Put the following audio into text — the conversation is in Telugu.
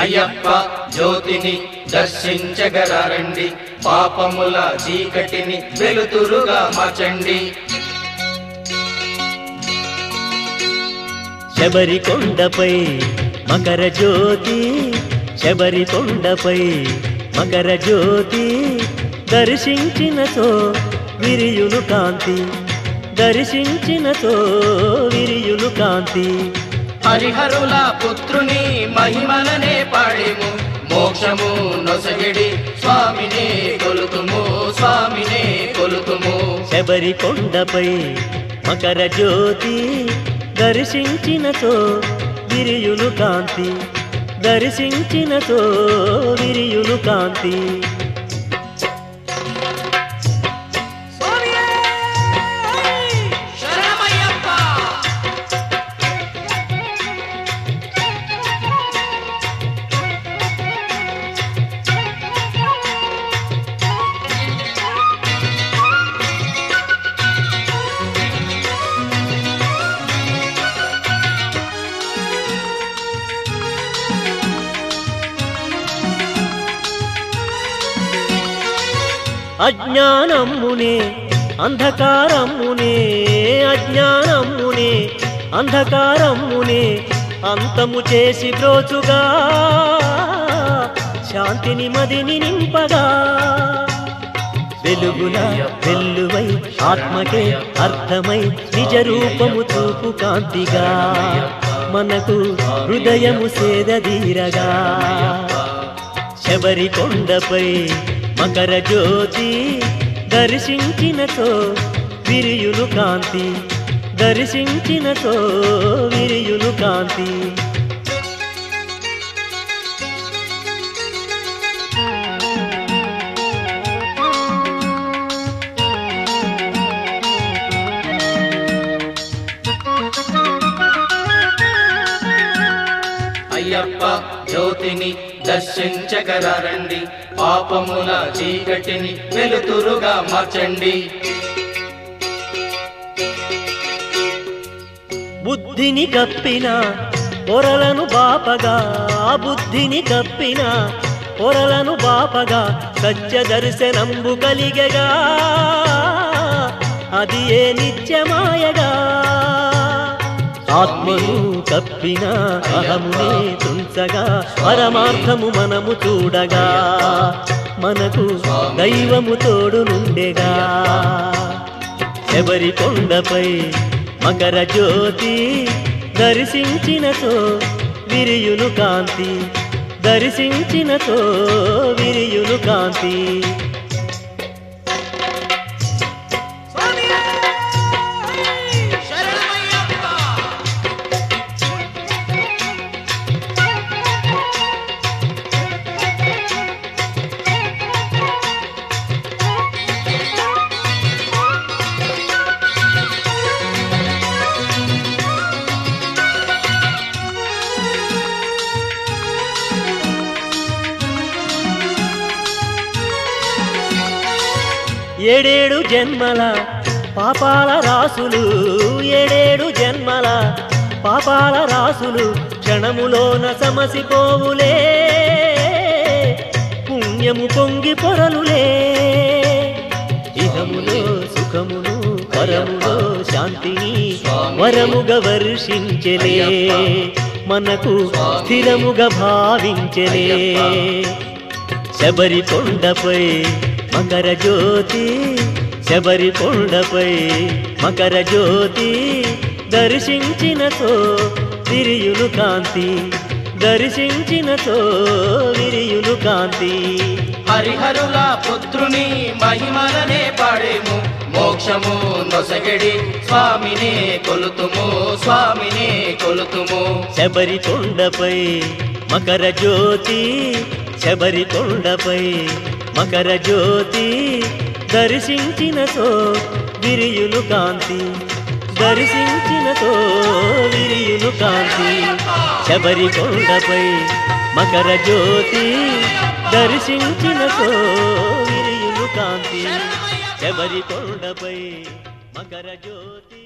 అయ్యప్ప జ్యోతిని దర్శించగరండి పాపముల చీకటిని వెలుతురుగా మార్చండి శబరి కొండపై మకర జ్యోతి శబరి కొండపై మకర జ్యోతి దర్శించినతో విరియులు కాంతి దర్శించినతో విరియులు కాంతి హరిహరుల పుత్రుని మహిమలనే పాడేము మోక్షము నొసగిడి స్వామినే కొలుతుము స్వామినే కొలుతుము శబరి కొండపై మకర జ్యోతి దర్శించినతో విరియులు కాంతి దర్శించినతో విరియులు కాంతి శరణమయ్యప్ప అజ్ఞానమ్మునే అంధకారమ్మునే అజ్ఞానమ్మునే అంధకారమ్మునే అంతము చేసి బ్రోచుగా శాంతిని మదిని నింపగా వెలుగుల వెల్లువై ఆత్మకే అర్థమై నిజ రూపము చూపు కాంతిగా మనకు హృదయము సేదదీరగా శబరి కొండపై మకర జ్యోతి దర్శించినతో విరియులు కాంతి దర్శించినతో విరియులు కాంతి అయ్యప్ప జ్యోతిని దర్శించగరండి పాపముల చీకటిని వెలుతురుగా మార్చండి బుద్ధిని కప్పిన పొరలను బాపగా బుద్ధిని కప్పిన పొరలను బాపగా సత్య దర్శనంబు కలిగగా అది ఏ నిత్యమాయగా ఆత్మను కప్పిన అహమునే తుంచగా పరమార్థము మనము చూడగా మనకు దైవము తోడు నుండెగా శబరి కొండపై మకర జ్యోతి దర్శించినతో విరియులు కాంతి దర్శించినతో విరియులు కాంతి ఏడేడు జన్మల పాపాల రాసులు ఏడేడు జన్మల పాపాల రాసులు క్షణములోన సమసిపోవులే పుణ్యము పొంగి పొరలులే ఇహములో సుఖమును పరములో శాంతిని వరముగా వర్షించలే మనకు స్థిరముగా భావించలే శబరి కొండపై మకర జ్యోతి శబరి కొండపై మకర జ్యోతి దర్శించినతో విరియులు కాంతి దర్శించినతో విరియులు కాంతి హరిహరుల పుత్రుని మహిమలనే పాడేము మోక్షము నొసగడి స్వామినే కొలుతుము స్వామినే కొలుతుము శబరి కొండపై మకర జ్యోతి శబరి కొండపై మకర జ్యోతి దర్శించినతో విరియులు కాంతి దర్శించినతో విరియులు కాంతి శబరి కొండపై మకర జ్యోతి దర్శించినతో విరియులు కాంతి శబరి కొండపై మకర జ్యోతి